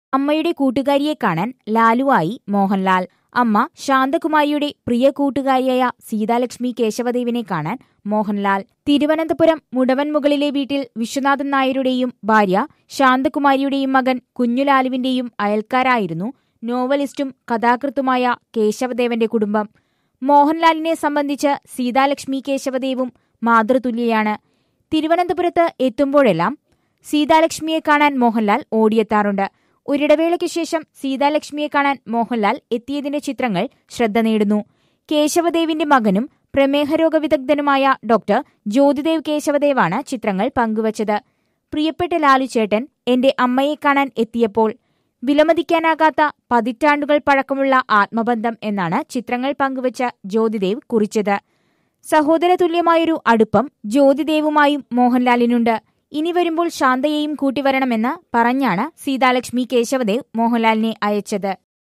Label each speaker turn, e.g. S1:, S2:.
S1: അമ്മയുടെ കൂട്ടുകാരിയെ കാണാൻ ലാലുവായി മോഹൻലാൽ അമ്മ ശാന്തകുമാരിയുടെ പ്രിയ കൂട്ടുകാരിയായ സീതാലക്ഷ്മി കേശവദേവിനെ കാണാൻ മോഹൻലാൽ തിരുവനന്തപുരം മുടവൻമുകളിലെ വീട്ടിൽ വിശ്വനാഥൻ നായരുടെയും ഭാര്യ ശാന്തകുമാരിയുടെയും മകൻ കുഞ്ഞുലാലുവിന്റെയും അയൽക്കാരായിരുന്നു നോവലിസ്റ്റും കഥാകൃത്തുമായ കേശവദേവന്റെ കുടുംബം മോഹൻലാലിനെ സംബന്ധിച്ച് സീതാലക്ഷ്മി കേശവദേവും മാതൃതുല്യയാണ് തിരുവനന്തപുരത്ത് എത്തുമ്പോഴെല്ലാം സീതാലക്ഷ്മിയെ കാണാൻ മോഹൻലാൽ ഓടിയെത്താറുണ്ട് ഒരിടവേളയ്ക്ക് ശേഷം സീതാലക്ഷ്മിയെ കാണാൻ മോഹൻലാൽ എത്തിയതിന്റെ ചിത്രങ്ങൾ ശ്രദ്ധ നേടുന്നു കേശവദേവിന്റെ മകനും പ്രമേഹരോഗ വിദഗ്ധനുമായ ഡോക്ടർ ജ്യോതിദേവ് കേശവദേവാണ് ചിത്രങ്ങൾ പങ്കുവച്ചത് പ്രിയപ്പെട്ട ലാലുചേട്ടൻ എന്റെ അമ്മയെ കാണാൻ എത്തിയപ്പോൾ വിലമതിക്കാനാകാത്ത പതിറ്റാണ്ടുകൾ പഴക്കമുള്ള ആത്മബന്ധം എന്നാണ് ചിത്രങ്ങൾ പങ്കുവച്ച ജ്യോതിദേവ് കുറിച്ചത് സഹോദരതുല്യമായൊരു അടുപ്പം ജ്യോതിദേവുമായും മോഹൻലാലിനുണ്ട് ഇനി വരുമ്പോൾ ശാന്തയെയും കൂട്ടിവരണമെന്ന് പറഞ്ഞാണ് സീതാലക്ഷ്മി കേശവദേവ് മോഹൻലാലിനെ അയച്ചത്